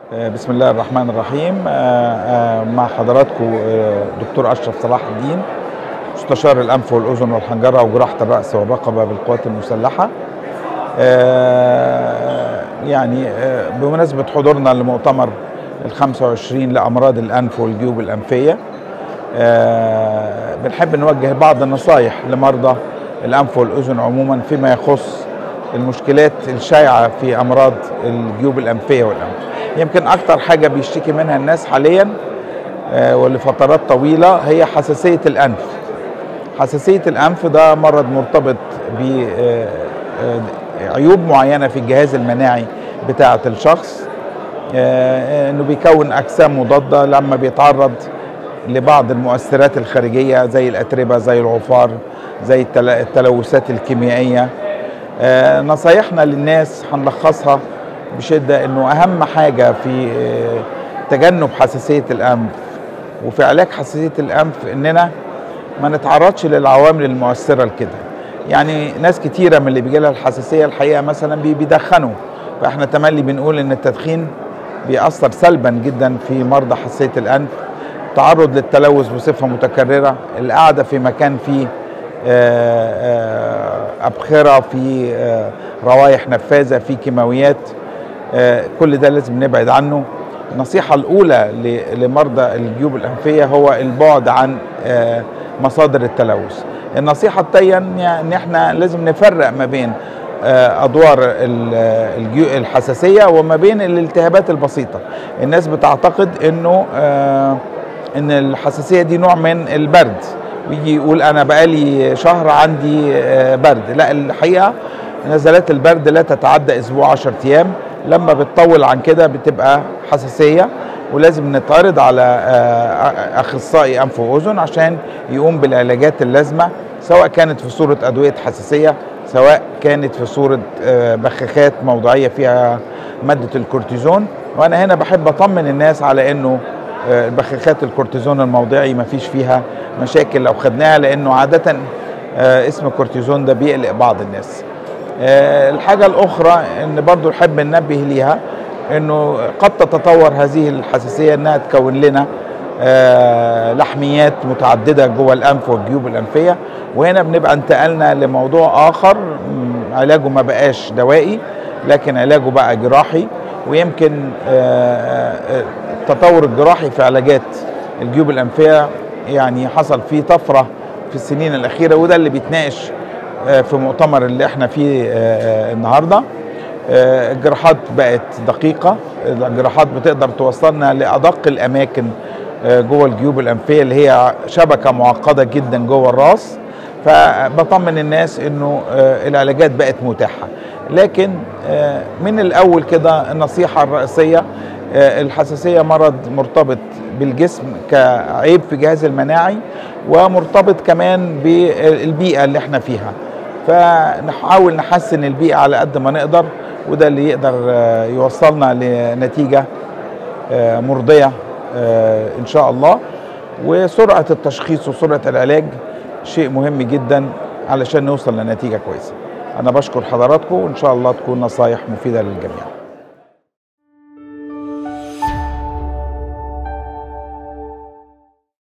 بسم الله الرحمن الرحيم مع حضراتكم دكتور اشرف صلاح الدين مستشار الانف والاذن والحنجره وجراحه الراس والرقبه بالقوات المسلحه يعني بمناسبه حضورنا لمؤتمر ال 25 لامراض الانف والجيوب الانفيه بنحب نوجه بعض النصائح لمرضى الانف والاذن عموما فيما يخص المشكلات الشائعه في امراض الجيوب الانفيه والانف يمكن اكتر حاجه بيشتكي منها الناس حاليا ولفترات طويله هي حساسيه الانف حساسيه الانف ده مرض مرتبط بعيوب معينه في الجهاز المناعي بتاعه الشخص انه بيكون اجسام مضاده لما بيتعرض لبعض المؤثرات الخارجيه زي الاتربه زي العفار زي التلوثات الكيميائيه نصايحنا للناس هنلخصها بشده انه اهم حاجه في تجنب حساسيه الانف وفي علاج حساسيه الانف اننا ما نتعرضش للعوامل المؤثره لكده يعني ناس كتيره من اللي بيجي لها الحساسيه الحقيقه مثلا بيدخنوا فاحنا تملي بنقول ان التدخين بيأثر سلبا جدا في مرضى حساسيه الانف التعرض للتلوث بصفه متكرره القعده في مكان فيه ابخره في روائح نفاذه في كيماويات كل ده لازم نبعد عنه النصيحة الأولى لمرضى الجيوب الأنفية هو البعد عن مصادر التلوث النصيحة التانية إن إحنا لازم نفرق ما بين أدوار الحساسية وما بين الالتهابات البسيطة الناس بتعتقد إنه إن الحساسية دي نوع من البرد ويجي يقول أنا بقالي شهر عندي برد لا الحقيقة نزلات البرد لا تتعدى أسبوع 10 أيام لما بتطول عن كده بتبقى حساسيه ولازم نتعرض على اخصائي انف واذن عشان يقوم بالعلاجات اللازمه سواء كانت في صوره ادويه حساسيه سواء كانت في صوره بخاخات موضعيه فيها ماده الكورتيزون وانا هنا بحب اطمن الناس على انه بخاخات الكورتيزون الموضعي ما فيش فيها مشاكل لو خدناها لانه عاده اسم الكورتيزون ده بيقلق بعض الناس الحاجة الأخرى إن برضو نحب ننبه ليها إنه قد تتطور هذه الحساسية إنها تكون لنا لحميات متعددة جوه الأنف والجيوب الأنفية وهنا بنبقى انتقلنا لموضوع آخر علاجه ما بقاش دوائي لكن علاجه بقى جراحي ويمكن التطور الجراحي في علاجات الجيوب الأنفية يعني حصل فيه طفرة في السنين الأخيرة وده اللي بيتناقش في مؤتمر اللي احنا فيه النهارده الجراحات بقت دقيقة الجراحات بتقدر توصلنا لأدق الأماكن جوه الجيوب الأنفية اللي هي شبكة معقدة جدا جوه الراس فبطمن الناس انه العلاجات بقت متاحة لكن من الأول كده النصيحة الرئيسية الحساسية مرض مرتبط بالجسم كعيب في الجهاز المناعي ومرتبط كمان بالبيئة اللي احنا فيها فنحاول نحسن البيئة على قد ما نقدر وده اللي يقدر يوصلنا لنتيجة مرضية إن شاء الله وسرعة التشخيص وسرعة العلاج شيء مهم جدا علشان نوصل لنتيجة كويسة أنا بشكر حضراتكم وإن شاء الله تكون نصايح مفيدة للجميع